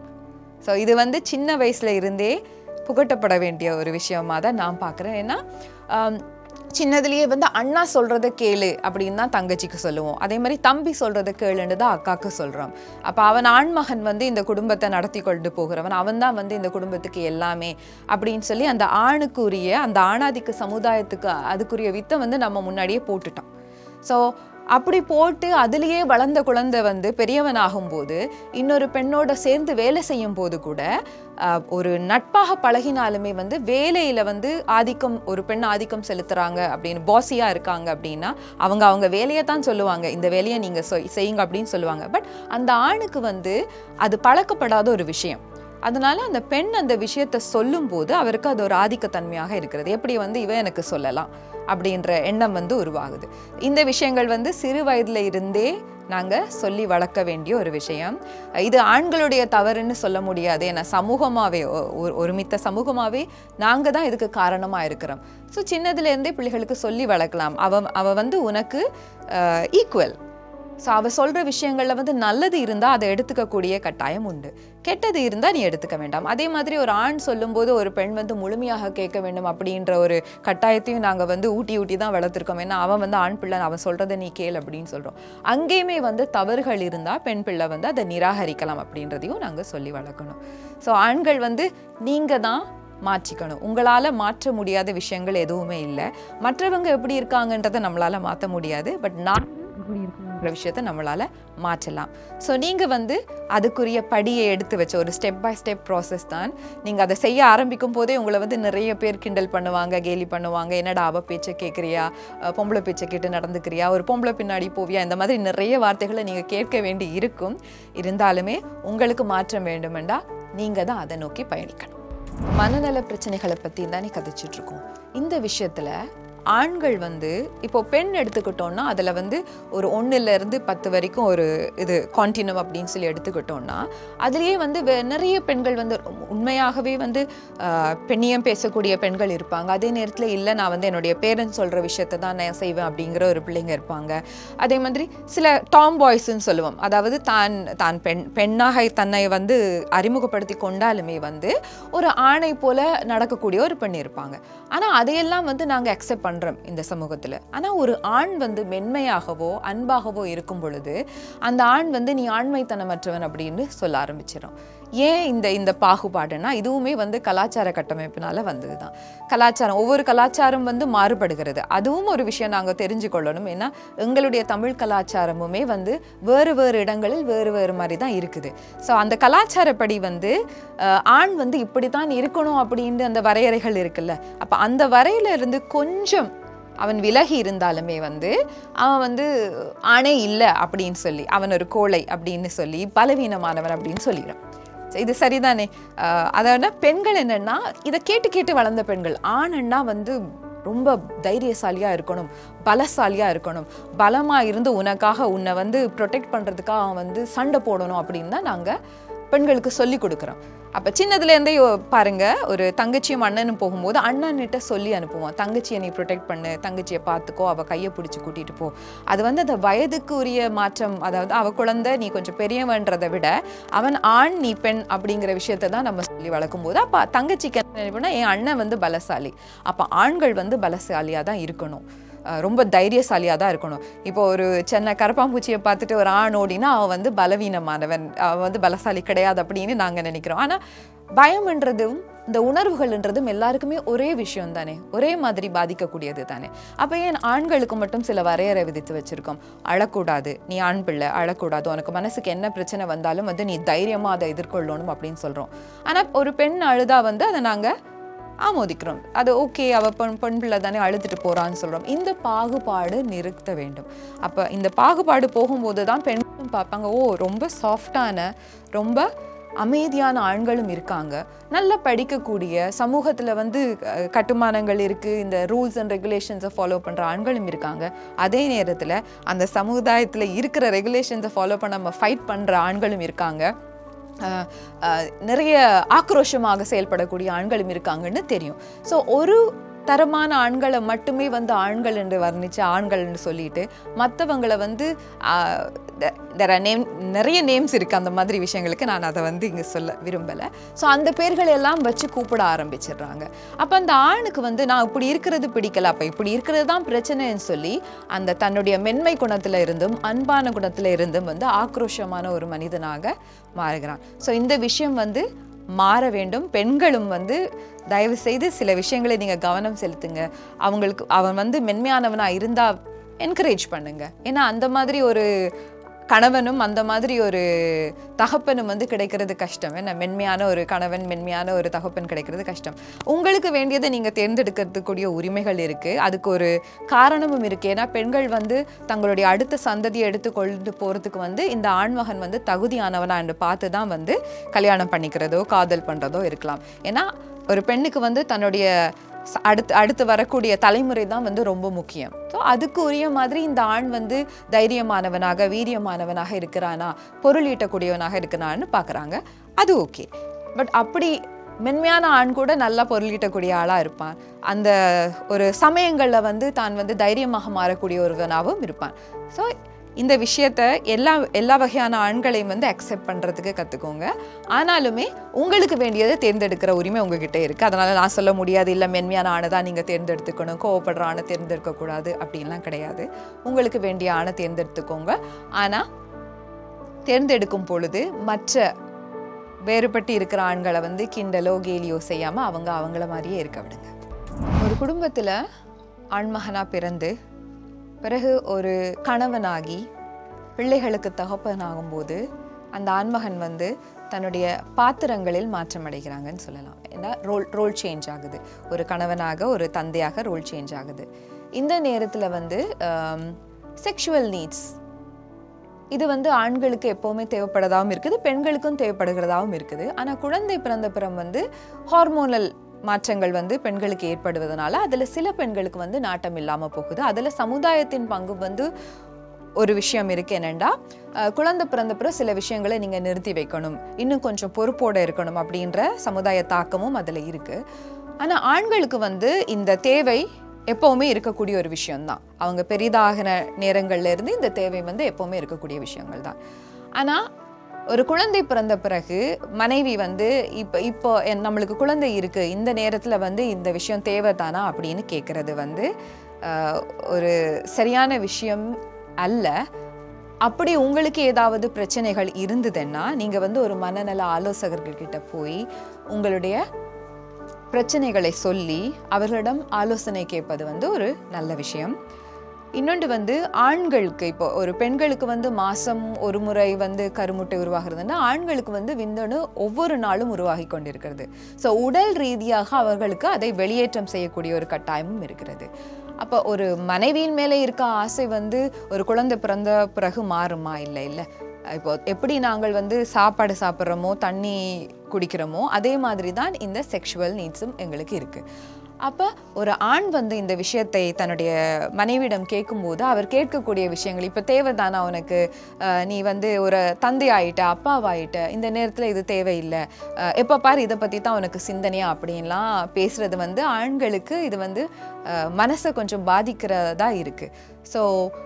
ஸோ இது வந்து சின்ன வயசுல இருந்தே புகட்டப்பட வேண்டிய ஒரு விஷயமா தான் நான் பார்க்குறேன் ஏன்னா ஆம், சின்னதுலயே வந்து அண்ணா சொல்றத கேளு அப்படின்னு தான் தங்கச்சிக்கு சொல்லுவோம் அதே மாதிரி தம்பி சொல்றத கேளுன்னு தான் அக்காக்கு சொல்றோம் அப்ப அவன் ஆண்மகன் வந்து இந்த குடும்பத்தை நடத்தி கொண்டு போகிறவன் அவன் தான் வந்து இந்த குடும்பத்துக்கு எல்லாமே அப்படின்னு சொல்லி அந்த ஆணுக்குரிய அந்த ஆணாதிக்க சமுதாயத்துக்கு அதுக்குரிய வித்தை வந்து நம்ம முன்னாடியே போட்டுட்டோம் ஸோ அப்படி போட்டு அதுலேயே வளர்ந்த குழந்தை வந்து பெரியவன் ஆகும்போது இன்னொரு பெண்ணோட சேர்ந்து வேலை செய்யும் போது கூட ஆஹ், ஒரு நட்பாக பழகினாலுமே வந்து வேலையில வந்து ஆதிக்கம் ஒரு பெண் ஆதிக்கம் செலுத்துறாங்க அப்படின்னு பாசியா இருக்காங்க அப்படின்னா அவங்க அவங்க வேலையை தான் சொல்லுவாங்க இந்த வேலையை நீங்க சொ- செய்யுங்க அப்படின்னு சொல்லுவாங்க பட் அந்த ஆணுக்கு வந்து அது பழக்கப்படாத ஒரு விஷயம் அதனால அந்த பெண் அந்த விஷயத்தை சொல்லும்போது அவருக்கு அது ஒரு ஆதிக்கத்தன்மையாக இருக்கிறது எப்படி வந்து இவன் எனக்கு சொல்லலாம் அப்படின்ற எண்ணம் வந்து உருவாகுது இந்த விஷயங்கள் வந்து சிறு வயதுல இருந்தே நாங்க சொல்லி வளர்க்க வேண்டிய ஒரு விஷயம் இது ஆண்களுடைய தவறுன்னு சொல்ல முடியாது ஏன்னா சமூகமாவே ஒ- ஒரு- ஒருமித்த சமூகமாவே நாங்க தான் இதுக்கு காரணமா இருக்கிறோம் ஸோ சின்னதுல இருந்தே பிள்ளைகளுக்கு சொல்லி வளர்க்கலாம் அவ அவ வந்து உனக்கு ஈக்குவல் ஸோ அவ சொல்ற விஷயங்கள்ல வந்து நல்லது இருந்தா அதை எடுத்துக்கக்கூடிய கட்டாயம் உண்டு கெட்டது இருந்தா நீ எடுத்துக்க வேண்டாம் அதே மாதிரி ஒரு ஆண் சொல்லும்போது ஒரு பெண் வந்து முழுமையாக கேட்க வேண்டும் அப்படின்ற ஒரு கட்டாயத்தையும் நாங்க வந்து ஊட்டி ஊட்டி தான் வளர்த்துருக்கோம் ஏன்னா அவன் வந்து ஆண் பிள்ளை அவன் சொல்றதை நீ கேள் அப்படின்னு சொல்றோம் அங்கேயுமே வந்து தவறுகள் இருந்தா பெண் பிள்ளை வந்து அதை நிராகரிக்கலாம் அப்படின்றதையும் நாங்க சொல்லி வளர்க்கணும் ஸோ ஆண்கள் வந்து நீங்க தான் மாற்றிக்கணும் உங்களால மாற்ற முடியாத விஷயங்கள் எதுவுமே இல்லை மற்றவங்க எப்படி இருக்காங்கன்றதை நம்மளால மாற்ற முடியாது பட் நான் இப்படி இருக்குங்கிற விஷயத்த நம்மளால மாற்றலாம் ஸோ நீங்க வந்து அதுக்குரிய படியை எடுத்து வச்ச ஒரு ஸ்டெப் பை ஸ்டெப் ப்ராசஸ் தான் நீங்க அதை செய்ய ஆரம்பிக்கும் போதே உங்களை வந்து நிறைய பேர் கிண்டல் பண்ணுவாங்க கேலி பண்ணுவாங்க என்னடா அவ பேச்சை கேட்குறியா பொம்பளை பேச்சை கேட்டு நடந்துக்கிறியா ஒரு பொம்பளை பின்னாடி போவியா இந்த மாதிரி நிறைய வார்த்தைகளை நீங்க கேட்க வேண்டி இருக்கும் இருந்தாலுமே உங்களுக்கு மாற்றம் வேண்டுமெண்டா நீங்க தான் அதை நோக்கி பயணிக்கணும் மனநல பிரச்சனைகளை பற்றி தானே கதைச்சிட்டு இருக்கோம் இந்த விஷயத்துல ஆண்கள் வந்து இப்போ பெண் எடுத்துக்கிட்டோம்னா அதில் வந்து ஒரு ஒண்ணுல இருந்து பத்து வரைக்கும் ஒரு இது கான்டினம் அப்படின்னு சொல்லி எடுத்துக்கிட்டோம்னா அதுலேயே வந்து வே- நிறைய பெண்கள் வந்து உண்மையாகவே வந்து ஆஹ், பெண்ணியம் பேசக்கூடிய பெண்கள் இருப்பாங்க அதே நேரத்தில் இல்லை நான் வந்து என்னுடைய பேரண்ட்ஸ் சொல்கிற விஷயத்தை தான் நான் செய்வேன் அப்படிங்கிற ஒரு பிள்ளைங்க இருப்பாங்க அதே மாதிரி சில டாம் பாய்ஸ்ன்னு சொல்லுவோம் அதாவது தான் தான் பெண் பெண்ணாக தன்னை வந்து அறிமுகப்படுத்தி கொண்டாலுமே வந்து ஒரு ஆணை போல நடக்கக்கூடிய ஒரு பெண் இருப்பாங்க ஆனா அதையெல்லாம் வந்து நாங்க அக்செப்ட் பண்றோம் இந்த சமூகத்துல ஆனா ஒரு ஆண் வந்து மென்மையாகவோ அன்பாகவோ இருக்கும் பொழுது அந்த ஆண் வந்து நீ ஆண்மைத்தனமற்றவன் அப்படின்னு சொல்ல ஆரம்பிச்சிடும் ஏன் இந்த இந்த பாகுபாடுனா இதுவுமே வந்து கலாச்சார கட்டமைப்பினால வந்ததுதான் கலாச்சாரம் ஒவ்வொரு கலாச்சாரம் வந்து மாறுபடுகிறது அதுவும் ஒரு விஷயம் நாங்க தெரிஞ்சு கொள்ளணும் ஏன்னா எங்களுடைய தமிழ் கலாச்சாரமுமே வந்து வேறு வேறு இடங்களில் வேறு வேறு மாதிரி தான் இருக்குது ஸோ அந்த கலாச்சாரப்படி வந்து அஹ், ஆண் வந்து இப்படித்தான் இருக்கணும் அப்படின்னு அந்த வரையறைகள் இருக்குல்ல அப்ப அந்த வரையில இருந்து கொஞ்சம் அவன் விலகி இருந்தாலுமே வந்து அவன் வந்து ஆணே இல்லை அப்படின்னு சொல்லி அவன் ஒரு கோழை அப்படின்னு சொல்லி பலவீனமானவன் அப்படின்னு சொல்லிடுறான் So, இது சரிதானே அஹ், அதாவது பெண்கள் என்னன்னா இதை கேட்டு கேட்டு வளர்ந்த பெண்கள் ஆணன்னா வந்து ரொம்ப தைரியசாலியா இருக்கணும் பலசாலியா இருக்கணும் பலமா இருந்து உனக்காக உன்னை வந்து ப்ரொடெக்ட் பண்றதுக்காக அவன் வந்து சண்டை போடணும் அப்படின்னு தான் நாங்க பெண்களுக்கு சொல்லி கொடுக்குறோம் அப்ப சின்னதுல இருந்தே யோ- பாருங்க ஒரு தங்கச்சியும் அண்ணனும் போகும்போது அண்ணன்கிட்ட சொல்லி அனுப்புவோம் தங்கச்சியை நீ ப்ரொடெக்ட் பண்ணு தங்கச்சியை பார்த்துக்கோ அவ கையை பிடிச்சி கூட்டிட்டு போ அது வந்து அந்த வயதுக்கு உரிய மாற்றம் அதாவது அவ குழந்தை நீ கொஞ்சம் பெரியவன்றதை விட அவன் ஆண் நீ பெண் அப்படிங்கிற விஷயத்தை தான் நம்ம சொல்லி வளர்க்கும் போது அப்ப தங்கச்சிக்கு என்ன நினைப்புனா என் அண்ணன் வந்து பலசாலி அப்ப ஆண்கள் வந்து பலசாலியா தான் இருக்கணும் அஹ் ரொம்ப தைரியசாலியாக தான் இருக்கணும் இப்போ ஒரு சென்னை கரப்பாம்பூச்சியை பார்த்துட்டு ஒரு ஆண் ஓடினா அவன் வந்து பலவீனமானவன் அவன் வந்து பலசாலி கிடையாது அப்படின்னு நாங்கள் நினைக்கிறோம் ஆனால் பயம்ன்றதும் இந்த உணர்வுகள்ன்றதும் எல்லாருக்குமே ஒரே விஷயம் தானே ஒரே மாதிரி பாதிக்கக்கூடியது தானே அப்போ ஏன் ஆண்களுக்கு மட்டும் சில வரையறை விதித்து வச்சிருக்கோம் அழக்கூடாது நீ ஆண் பிள்ளை அழக்கூடாது உனக்கு மனசுக்கு என்ன பிரச்சனை வந்தாலும் வந்து நீ தைரியமாக அதை எதிர்கொள்ளணும் அப்படின்னு சொல்கிறோம் ஆனால் ஒரு பெண் அழுதா வந்து அதை நாங்கள் ஆமோதிக்கிறோம் அது ஓகே அவ பெண் பெண் பிள்ளை தானே அழுதுட்டு போறான்னு சொல்றோம் இந்த பாகுபாடு நிறுத்த வேண்டும் அப்ப இந்த பாகுபாடு போகும்போது தான் பெண்களும் பார்ப்பாங்க ஓ ரொம்ப சாஃப்டான ரொம்ப அமைதியான ஆண்களும் இருக்காங்க நல்லா படிக்கக்கூடிய சமூகத்தில் வந்து அஹ், கட்டுமானங்கள் இருக்குது இந்த ரூல்ஸ் அண்ட் ரெகுலேஷன்ஸை ஃபாலோ பண்ணுற ஆண்களும் இருக்காங்க அதே நேரத்தில் அந்த சமுதாயத்தில் இருக்கிற ரெகுலேஷன்ஸை ஃபாலோ பண்ண நம்ம ஃபைட் பண்ணுற ஆண்களும் இருக்காங்க அஹ், அஹ், நிறைய ஆக்ரோஷமாக செயல்படக்கூடிய ஆண்களும் இருக்காங்கன்னு தெரியும் ஸோ ஒரு தரமான ஆண்களை மட்டுமே வந்து ஆண்கள் என்று வர்ணிச்சு ஆண்கள் என்று சொல்லிட்டு மற்றவங்களை வந்து ah, the- there are name நிறைய நேம்ஸ் இருக்குது அந்த மாதிரி விஷயங்களுக்கு நான் அதை வந்து இங்கே சொல்ல விரும்பலை ஸோ அந்த பேர்களை எல்லாம் வச்சு கூப்பிட ஆரம்பிச்சிடுறாங்க அப்போ அந்த ஆணுக்கு வந்து நான் இப்படி இருக்கிறது பிடிக்கல அப்போ இப்படி இருக்கிறது தான் பிரச்சனைன்னு சொல்லி அந்த தன்னுடைய மென்மை குணத்தில் இருந்தும் அன்பான குணத்தில் இருந்தும் வந்து ஆக்ரோஷமான ஒரு மனிதனாக மாறுகிறான் ஸோ இந்த விஷயம் வந்து மாற வேண்டும் பெண்களும் வந்து தயவு செய்து சில விஷயங்களை நீங்க கவனம் செலுத்துங்க அவங்களுக்கு அவன் வந்து மென்மையானவனா இருந்தா என்கரேஜ் பண்ணுங்க ஏன்னா அந்த மாதிரி ஒரு கணவனும் அந்த மாதிரி ஒரு தகப்பனும் வந்து கிடைக்கிறது கஷ்டம் என்ன மென்மையான ஒரு கணவன் மென்மையான ஒரு தகப்பன் கிடைக்கிறது கஷ்டம் உங்களுக்கு வேண்டியதை நீங்க தேர்ந்தெடுக்கிறதுக்கூடிய உரிமைகள் இருக்கு அதுக்கு ஒரு காரணமும் இருக்கு ஏன்னா பெண்கள் வந்து தங்களுடைய அடுத்த சந்ததியை எடுத்து கொண்டு போறதுக்கு வந்து இந்த ஆண்மகன் வந்து தகுதியானவனா என்று பார்த்து தான் வந்து கல்யாணம் பண்ணிக்கிறதோ காதல் பண்றதோ இருக்கலாம் ஏன்னா ஒரு பெண்ணுக்கு வந்து தன்னுடைய ச- அடுத்து அடுத்து வரக்கூடிய தலைமுறை தான் வந்து ரொம்ப முக்கியம் ஸோ அதுக்கு உரிய மாதிரி இந்த ஆண் வந்து தைரியமானவனாக வீரியமானவனாக இருக்கிறானா பொருள் ஈட்டக்கூடியவனாக இருக்கிறான்னு பார்க்குறாங்க அது ஓகே பட் அப்படி மென்மையான ஆண் கூட நல்லா பொருள் ஈட்டக்கூடிய ஆளாக இருப்பான் அந்த ஒரு சமயங்களில் வந்து தான் வந்து தைரியமாக மாறக்கூடிய ஒருவனாகவும் இருப்பான் ஸோ இந்த விஷயத்த எல்லா எல்லா வகையான ஆண்களையும் வந்து அக்செப்ட் பண்ணுறதுக்கு கற்றுக்கோங்க ஆனாலுமே உங்களுக்கு வேண்டியதை தேர்ந்தெடுக்கிற உரிமை உங்ககிட்ட இருக்குது அதனால் நான் சொல்ல முடியாது இல்லை மென்மையான ஆணை தான் நீங்கள் தேர்ந்தெடுத்துக்கணும் கோவப்படுற ஆணை தேர்ந்தெடுக்கக்கூடாது அப்படின்லாம் கிடையாது உங்களுக்கு வேண்டிய ஆணை தேர்ந்தெடுத்துக்கோங்க ஆனால் தேர்ந்தெடுக்கும் பொழுது மற்ற வேறுபட்டு இருக்கிற ஆண்களை வந்து கிண்டலோ கேலியோ செய்யாமல் அவங்க அவங்கள மாதிரியே இருக்க விடுங்க ஒரு குடும்பத்தில் ஆண்மகனாக பிறந்து பிறகு ஒரு கணவனாகி பிள்ளைகளுக்கு தகப்பனாகும்போது அந்த ஆண்மகன் வந்து தன்னுடைய பாத்திரங்களில் மாற்றம் அடைகிறாங்கன்னு சொல்லலாம் ஏன்னா ரோல் ரோல் சேஞ்ச் ஆகுது ஒரு கணவனாக ஒரு தந்தையாக ரோல் சேஞ்ச் ஆகுது இந்த நேரத்தில் வந்து செக்ஷுவல் நீட்ஸ் இது வந்து ஆண்களுக்கு எப்போவுமே தேவைப்படதாகவும் இருக்குது பெண்களுக்கும் தேவைப்படுகிறதாகவும் இருக்குது ஆனால் குழந்தை பிறந்த பிறம் வந்து ஹார்மோனல் மாற்றங்கள் வந்து பெண்களுக்கு ஏற்படுவதனால அதில் சில பெண்களுக்கு வந்து நாட்டம் இல்லாமல் போகுது அதில் சமுதாயத்தின் பங்கு வந்து ஒரு விஷயம் இருக்கு என்னென்னா குழந்தை பிறந்த பிறகு சில விஷயங்களை நீங்கள் நிறுத்தி வைக்கணும் இன்னும் கொஞ்சம் பொறுப்போட இருக்கணும் அப்படின்ற சமுதாய தாக்கமும் அதில் இருக்கு ஆனால் ஆண்களுக்கு வந்து இந்த தேவை எப்பவுமே இருக்கக்கூடிய ஒரு விஷயம்தான் அவங்க பெரிதாகின நேரங்கள்ல இருந்து இந்த தேவை வந்து எப்பவுமே இருக்கக்கூடிய விஷயங்கள் தான் ஆனால் ஒரு குழந்தை பிறந்த பிறகு மனைவி வந்து இப்போ இப்போ என்- நம்மளுக்கு குழந்தை இருக்கு இந்த நேரத்தில் வந்து இந்த விஷயம் தேவைதானா அப்படின்னு கேட்குறது வந்து ஆஹ், ஒரு சரியான விஷயம் அல்ல அப்படி உங்களுக்கு ஏதாவது பிரச்சனைகள் இருந்ததுன்னா நீங்கள் வந்து ஒரு மனநல ஆலோசகர்கள்கிட்ட போய் உங்களுடைய பிரச்சனைகளை சொல்லி அவர்களிடம் ஆலோசனை கேட்பது வந்து ஒரு நல்ல விஷயம் இன்னொன்று வந்து ஆண்களுக்கு இப்போ ஒரு பெண்களுக்கு வந்து மாதம் ஒரு முறை வந்து கருமுட்டை உருவாகிறதுன்னா ஆண்களுக்கு வந்து விந்தணு ஒவ்வொரு நாளும் உருவாகி கொண்டிருக்கிறது ஸோ உடல் ரீதியாக அவர்களுக்கு அதை வெளியேற்றம் செய்யக்கூடிய ஒரு கட்டாயமும் இருக்கிறது அப்போ ஒரு மனைவியின் மேலே இருக்க ஆசை வந்து ஒரு குழந்தை பிறந்த பிறகு மாறுமா இல்லை இல்லை இப்போ எப்படி நாங்கள் வந்து சாப்பாடு சாப்பிட்றோமோ தண்ணி குடிக்கிறோமோ அதே மாதிரி தான் இந்த செக்ஷுவல் நீட்ஸும் எங்களுக்கு இருக்குது அப்போ ஒரு ஆண் வந்து இந்த விஷயத்தை தன்னுடைய மனைவியிடம் கேட்கும்போது அவர் கேட்கக்கூடிய விஷயங்கள் இப்போ தேவைதானா உனக்கு அஹ், நீ வந்து ஒரு தந்தை ஆயிட்ட அப்பாவாயிட்ட இந்த நேரத்தில் இது தேவையில்லை அஹ், எப்போ பாரு இதை பற்றி தான் உனக்கு சிந்தனையா அப்படின்லாம் பேசுறது வந்து ஆண்களுக்கு இது வந்து அஹ், மனசை கொஞ்சம் பாதிக்கிறதா இருக்குது ஸோ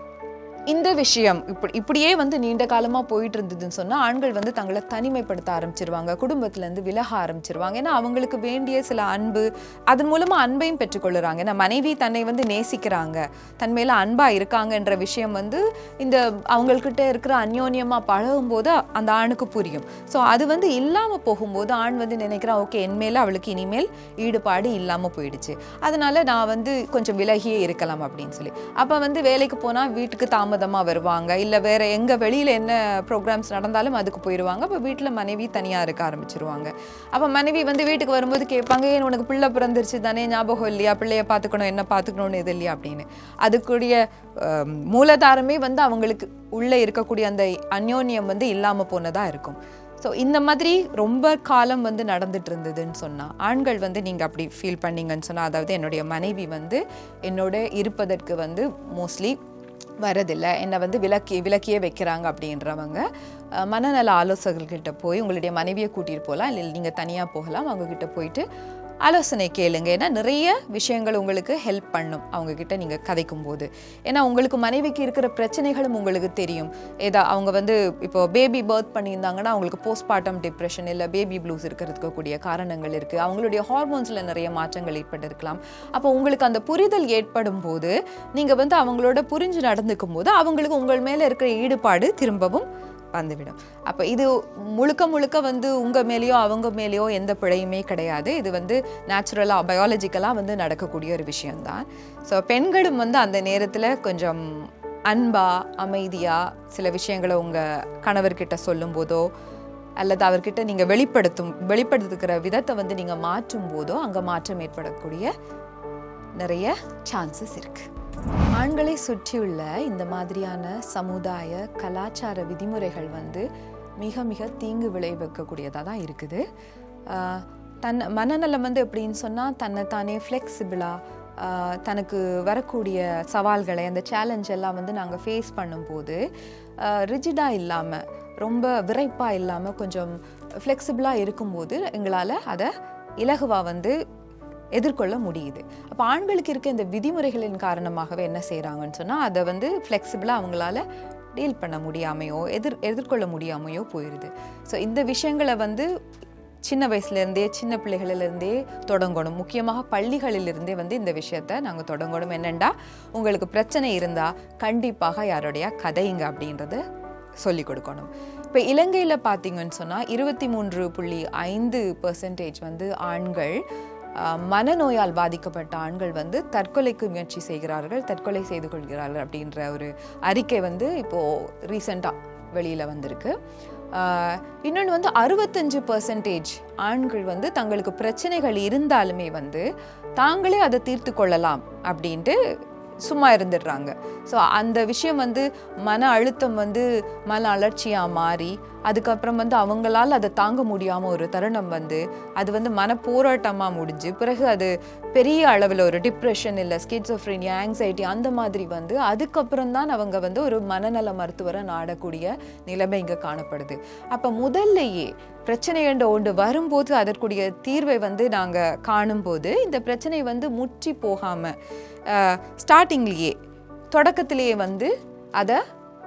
இந்த விஷயம் இப்படி இப்படியே வந்து நீண்ட காலமாக போயிட்டு இருந்ததுன்னு சொன்னால் ஆண்கள் வந்து தங்களை தனிமைப்படுத்த ஆரம்பிச்சிருவாங்க குடும்பத்துலேருந்து விலக ஆரம்பிச்சிருவாங்க ஏன்னா அவங்களுக்கு வேண்டிய சில அன்பு அதன் மூலமாக அன்பையும் பெற்றுக்கொள்ளுறாங்க ஏன்னா மனைவி தன்னை வந்து நேசிக்கிறாங்க தன் மேலே அன்பாக இருக்காங்கன்ற விஷயம் வந்து இந்த அவங்கக்கிட்ட இருக்கிற அந்யோன்யமாக பழகும்போது அந்த ஆணுக்கு புரியும் ஸோ அது வந்து இல்லாமல் போகும்போது ஆண் வந்து நினைக்கிறான் ஓகே என் மேலே அவளுக்கு இனிமேல் ஈடுபாடு இல்லாமல் போயிடுச்சு அதனால நான் வந்து கொஞ்சம் விலகியே இருக்கலாம் அப்படின்னு சொல்லி அப்போ வந்து வேலைக்கு போனால் வீட்டுக்கு தாமதம் தாமதமாக வருவாங்க இல்லை வேற எங்கே வெளியில் என்ன ப்ரோக்ராம்ஸ் நடந்தாலும் அதுக்கு போயிடுவாங்க அப்போ வீட்டில் மனைவி தனியாக இருக்க ஆரம்பிச்சிருவாங்க அப்போ மனைவி வந்து வீட்டுக்கு வரும்போது கேட்பாங்க ஏன் உனக்கு பிள்ளை பிறந்துருச்சு தானே ஞாபகம் இல்லையா பிள்ளைய பார்த்துக்கணும் என்ன பார்த்துக்கணும்னு இது இல்லையா அப்படின்னு அதுக்குரிய அஹ், மூலதாரமே வந்து அவங்களுக்கு உள்ளே இருக்கக்கூடிய அந்த அந்யோன்யம் வந்து இல்லாமல் போனதாக இருக்கும் ஸோ இந்த மாதிரி ரொம்ப காலம் வந்து நடந்துட்டு இருந்ததுன்னு சொன்னால் ஆண்கள் வந்து நீங்கள் அப்படி ஃபீல் பண்ணீங்கன்னு சொன்னால் அதாவது என்னுடைய மனைவி வந்து என்னோட இருப்பதற்கு வந்து மோஸ்ட்லி வரதில்லை என்னை வந்து விலக்கி விலக்கியே வைக்கிறாங்க அப்படின்றவங்க அஹ், மனநல ஆலோசகர்கிட்ட போய் உங்களுடைய மனைவியை கூட்டிகிட்டு போகலாம் இல்லை நீங்கள் தனியாக போகலாம் அவங்கக்கிட்ட போயிட்டு ஆலோசனை கேளுங்க ஏன்னா நிறைய விஷயங்கள் உங்களுக்கு ஹெல்ப் பண்ணும் அவங்க கிட்ட நீங்கள் கதைக்கும் போது ஏன்னா உங்களுக்கு மனைவிக்கு இருக்கிற பிரச்சனைகளும் உங்களுக்கு தெரியும் ஏதா அவங்க வந்து இப்போ பேபி பர்த் பண்ணியிருந்தாங்கன்னா அவங்களுக்கு போஸ்ட்மார்ட்டம் டிப்ரெஷன் இல்லை பேபி ப்ளூஸ் இருக்கிறதுக்கு கூடிய காரணங்கள் இருக்குது அவங்களுடைய ஹார்மோன்ஸில் நிறைய மாற்றங்கள் ஏற்பட்டிருக்கலாம் அப்போ உங்களுக்கு அந்த புரிதல் ஏற்படும் போது நீங்கள் வந்து அவங்களோட புரிஞ்சு நடந்துக்கும் போது அவங்களுக்கு உங்கள் மேலே இருக்கிற ஈடுபாடு திரும்பவும் வந்துவிடும் அப்போ இது முழுக்க முழுக்க வந்து உங்கள் மேலேயோ அவங்க மேலேயோ எந்த பிழையுமே கிடையாது இது வந்து நேச்சுரலாக பயாலஜிக்கலாக வந்து நடக்கக்கூடிய ஒரு விஷயம்தான் ஸோ பெண்களும் வந்து அந்த நேரத்தில் கொஞ்சம் அன்பா அமைதியாக சில விஷயங்களை உங்கள் கணவர்கிட்ட சொல்லும்போதோ அல்லது அவர்கிட்ட நீங்கள் வெளிப்படுத்தும் வெளிப்படுத்துக்கிற விதத்தை வந்து நீங்கள் மாற்றும் போதோ அங்கே மாற்றம் ஏற்படக்கூடிய நிறைய சான்சஸ் இருக்கு ஆண்களை சுற்றியுள்ள இந்த மாதிரியான சமுதாய கலாச்சார விதிமுறைகள் வந்து மிக மிக தீங்கு விளைவிக்கக்கூடியதாக தான் இருக்குது ஆஹ் தன் மனநலம் வந்து எப்படின்னு சொன்னால் தன்னை தானே ஃப்ளெக்சிபிளாக தனக்கு வரக்கூடிய சவால்களை அந்த சேலஞ்ச் எல்லாம் வந்து நாங்கள் ஃபேஸ் பண்ணும்போது ரிஜிடாக இல்லாமல் ரொம்ப விரைப்பாக இல்லாமல் கொஞ்சம் ஃப்ளெக்சிபிளாக இருக்கும்போது எங்களால் அதை இலகுவாக வந்து எதிர்கொள்ள முடியுது அப்போ ஆண்களுக்கு இருக்க இந்த விதிமுறைகளின் காரணமாகவே என்ன செய்கிறாங்கன்னு சொன்னால் அதை வந்து ஃப்ளெக்சிபிளாக அவங்களால டீல் பண்ண முடியாமையோ எதிர் எதிர்கொள்ள முடியாமையோ போயிடுது ஸோ இந்த விஷயங்களை வந்து சின்ன வயசுலேருந்தே சின்ன பிள்ளைகளிலிருந்தே தொடங்கணும் முக்கியமாக பள்ளிகளிலிருந்தே வந்து இந்த விஷயத்த நாங்கள் தொடங்கணும் என்னென்னா உங்களுக்கு பிரச்சனை இருந்தால் கண்டிப்பாக யாருடைய கதைங்க அப்படின்றத சொல்லிக் கொடுக்கணும் இப்போ இலங்கையில் பார்த்தீங்கன்னு சொன்னால் இருபத்தி மூன்று புள்ளி ஐந்து பர்சன்டேஜ் வந்து ஆண்கள் ஆஹ், மனநோயால் பாதிக்கப்பட்ட ஆண்கள் வந்து தற்கொலைக்கு முயற்சி செய்கிறார்கள் தற்கொலை செய்து கொள்கிறார்கள் அப்படின்ற ஒரு அறிக்கை வந்து இப்போது ரீசெண்டாக வெளியில் வந்திருக்கு இன்னொன்று வந்து அறுபத்தஞ்சு பர்சன்டேஜ் ஆண்கள் வந்து தங்களுக்கு பிரச்சனைகள் இருந்தாலுமே வந்து தாங்களே அதை தீர்த்து கொள்ளலாம் அப்படின்ட்டு சும்மா இருந்துடுறாங்க ஸோ அந்த விஷயம் வந்து மன அழுத்தம் வந்து மன அலர்ச்சியாக மாறி அதுக்கப்புறம் வந்து அவங்களால அதை தாங்க முடியாமல் ஒரு தருணம் வந்து அது வந்து மன போராட்டமாக முடிஞ்சு பிறகு அது பெரிய அளவில் ஒரு டிப்ரெஷன் இல்லை ஸ்கிட்ஸோஃப்ரீனியா ஆங்ஸைட்டி அந்த மாதிரி வந்து அதுக்கப்புறம் தான் அவங்க வந்து ஒரு மனநல மருத்துவரை நாடக்கூடிய நிலைமை இங்கே காணப்படுது அப்போ முதல்லையே பிரச்சனை என்ற ஒன்று வரும்போது அதற்குரிய தீர்வை வந்து நாங்கள் காணும்போது இந்த பிரச்சனை வந்து முற்றி போகாமல் ஸ்டார்டிங்லேயே தொடக்கத்திலேயே வந்து அதை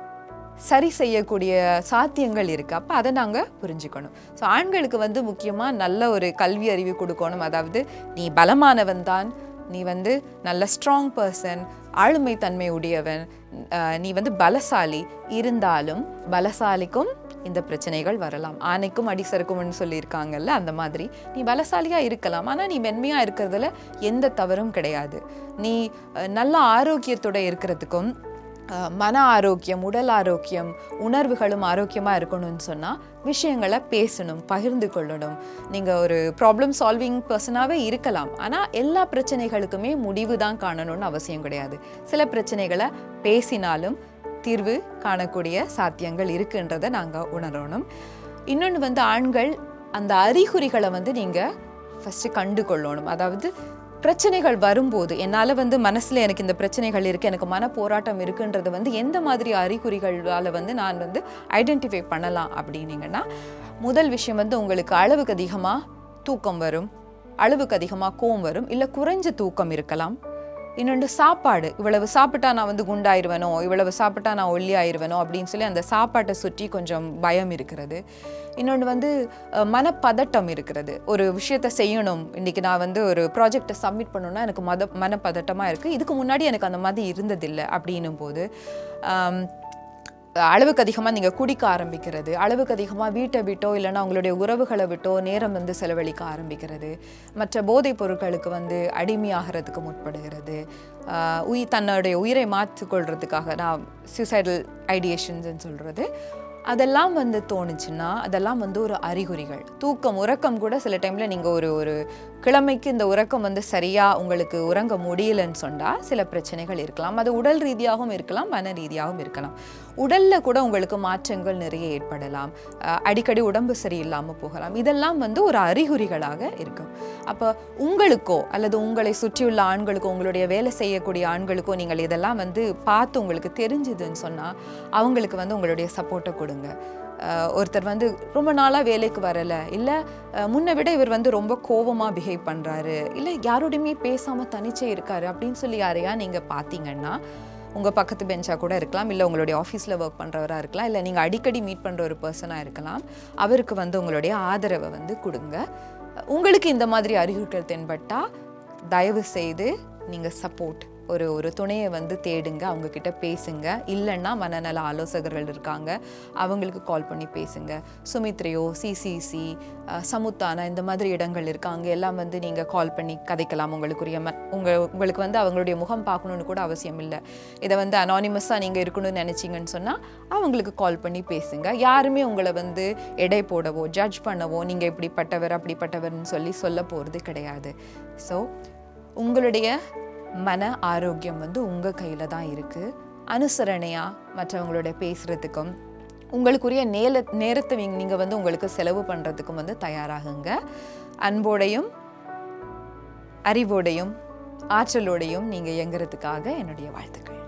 சரி செய்யக்கூடிய சாத்தியங்கள் இருக்குது அப்போ அதை நாங்கள் புரிஞ்சுக்கணும் ஸோ ஆண்களுக்கு வந்து முக்கியமாக நல்ல ஒரு கல்வி அறிவு கொடுக்கணும் அதாவது நீ பலமானவன் தான் நீ வந்து நல்ல ஸ்ட்ராங் பர்சன் ஆளுமை தன்மை உடையவன் அஹ், நீ வந்து பலசாலி இருந்தாலும் பலசாலிக்கும் இந்த பிரச்சனைகள் வரலாம் ஆணைக்கும் அடி சறுக்கும்னு சொல்லியிருக்காங்கல்ல அந்த மாதிரி நீ பலசாலியாக இருக்கலாம் ஆனால் நீ மென்மையாக இருக்கிறதுல எந்த தவறும் கிடையாது நீ அஹ், நல்ல ஆரோக்கியத்தோட இருக்கிறதுக்கும் அஹ், மன ஆரோக்கியம் உடல் ஆரோக்கியம் உணர்வுகளும் ஆரோக்கியமாக இருக்கணும்னு சொன்னால் விஷயங்களை பேசணும் பகிர்ந்து கொள்ளணும் நீங்கள் ஒரு ப்ராப்ளம் சால்விங் பர்சனாகவே இருக்கலாம் ஆனால் எல்லா பிரச்சனைகளுக்குமே முடிவு தான் காணணும்னு அவசியம் கிடையாது சில பிரச்சனைகளை பேசினாலும் தீர்வு காணக்கூடிய சாத்தியங்கள் இருக்குன்றதை நாங்கள் உணரணும் இன்னொன்று வந்து ஆண்கள் அந்த அறிகுறிகளை வந்து நீங்கள் ஃபஸ்ட்டு கண்டு கொள்ளணும் அதாவது பிரச்சனைகள் வரும்போது என்னால் வந்து மனசில் எனக்கு இந்த பிரச்சனைகள் இருக்குது எனக்கு மன போராட்டம் இருக்குன்றது வந்து எந்த மாதிரி அறிகுறிகளால் வந்து நான் வந்து ஐடென்டிஃபை பண்ணலாம் அப்படின்னீங்கன்னா முதல் விஷயம் வந்து உங்களுக்கு அளவுக்கு அதிகமாக தூக்கம் வரும் அளவுக்கு அதிகமாக கோவம் வரும் இல்லை குறைஞ்ச தூக்கம் இருக்கலாம் இன்னொன்று சாப்பாடு இவ்வளவு சாப்பிட்டா நான் வந்து குண்டாயிருவேனோ இவ்வளவு சாப்பிட்டா நான் ஒல்லியாயிருவேனோ அப்படின்னு சொல்லி அந்த சாப்பாட்டை சுற்றி கொஞ்சம் பயம் இருக்கிறது இன்னொன்று வந்து அஹ், மனப்பதட்டம் இருக்கிறது ஒரு விஷயத்தை செய்யணும் இன்னைக்கு நான் வந்து ஒரு ப்ராஜெக்டை சப்மிட் பண்ணணும்னா எனக்கு மத மனப்பதட்டமாக இருக்குது இதுக்கு முன்னாடி எனக்கு அந்த மாதிரி இருந்ததில்லை அப்படின்னும் போது ஆம், அளவுக்கு அதிகமாக நீங்கள் குடிக்க ஆரம்பிக்கிறது அளவுக்கு அதிகமாக வீட்டை விட்டோ இல்லைன்னா உங்களுடைய உறவுகளை விட்டோ நேரம் வந்து செலவழிக்க ஆரம்பிக்கிறது மற்ற போதைப் பொருட்களுக்கு வந்து அடிமையாகிறதுக்கு முற்படுகிறது ஆஹ் உயிர் தன்னுடைய உயிரை மாற்றிக்கொள்றதுக்காக நான் சூசைடல் ஐடியேஷன்ஸ்ன்னு சொல்கிறது அதெல்லாம் வந்து தோணுச்சுன்னா அதெல்லாம் வந்து ஒரு அறிகுறிகள் தூக்கம் உறக்கம் கூட சில டைமில் நீங்கள் ஒரு ஒரு கிழமைக்கு இந்த உறக்கம் வந்து சரியாக உங்களுக்கு உறங்க முடியலன்னு சொன்னால் சில பிரச்சனைகள் இருக்கலாம் அது உடல் ரீதியாகவும் இருக்கலாம் மன ரீதியாகவும் இருக்கலாம் உடலில் கூட உங்களுக்கு மாற்றங்கள் நிறைய ஏற்படலாம் அஹ் அடிக்கடி உடம்பு சரியில்லாமல் போகலாம் இதெல்லாம் வந்து ஒரு அறிகுறிகளாக இருக்கும் அப்போ உங்களுக்கோ அல்லது உங்களை சுற்றியுள்ள ஆண்களுக்கோ உங்களுடைய வேலை செய்யக்கூடிய ஆண்களுக்கோ நீங்கள் இதெல்லாம் வந்து பார்த்து உங்களுக்கு தெரிஞ்சுதுன்னு சொன்னால் அவங்களுக்கு வந்து உங்களுடைய சப்போர்ட்டை கொடுங்க அஹ் ஒருத்தர் வந்து ரொம்ப நாளாக வேலைக்கு வரலை இல்லை முன்னை விட இவர் வந்து ரொம்ப கோவமாக பிஹேவ் பண்ணுறாரு இல்லை யாரோடையுமே பேசாமல் தனிச்சே இருக்காரு அப்படின்னு சொல்லி யாரையா நீங்கள் பார்த்தீங்கன்னா உங்கள் பக்கத்து பெஞ்சாக கூட இருக்கலாம் இல்லை உங்களுடைய ஆஃபீஸில் ஒர்க் பண்ணுறவராக இருக்கலாம் இல்லை நீங்கள் அடிக்கடி மீட் பண்ணுற ஒரு பர்சனாக இருக்கலாம் அவருக்கு வந்து உங்களுடைய ஆதரவை வந்து கொடுங்க உங்களுக்கு இந்த மாதிரி அறிகுறிகள் தென்பட்டால் தயவு செய்து நீங்கள் சப்போர்ட் ஒரு ஒரு துணையை வந்து தேடுங்க அவங்க கிட்ட பேசுங்க இல்லைன்னா மனநல ஆலோசகர்கள் இருக்காங்க அவங்களுக்கு கால் பண்ணி பேசுங்க சுமித்ரையோ சிசிசி சமுத்தானா இந்த மாதிரி இடங்கள் இருக்காங்க எல்லாம் வந்து நீங்கள் கால் பண்ணி கதைக்கலாம் உங்களுக்குரிய ம உங்க உங்களுக்கு வந்து அவங்களுடைய முகம் பார்க்கணுன்னு கூட அவசியம் இல்லை இதை வந்து அனானிமஸாக நீங்கள் இருக்கணும்னு நினச்சிங்கன்னு சொன்னால் அவங்களுக்கு கால் பண்ணி பேசுங்க யாருமே உங்களை வந்து எடை போடவோ ஜட்ஜ் பண்ணவோ நீங்கள் இப்படிப்பட்டவர் அப்படிப்பட்டவர்னு சொல்லி சொல்ல போகிறது கிடையாது ஸோ உங்களுடைய மன ஆரோக்கியம் வந்து உங்கள் கையில் தான் இருக்குது அனுசரணையாக மற்றவங்களோட பேசுகிறதுக்கும் உங்களுக்குரிய நேர நேரத்தை நீங்கள் வந்து உங்களுக்கு செலவு பண்ணுறதுக்கும் வந்து தயாராகுங்க அன்போடையும் அறிவோடையும் ஆற்றலோடையும் நீங்கள் இயங்குறதுக்காக என்னுடைய வாழ்த்துக்கள்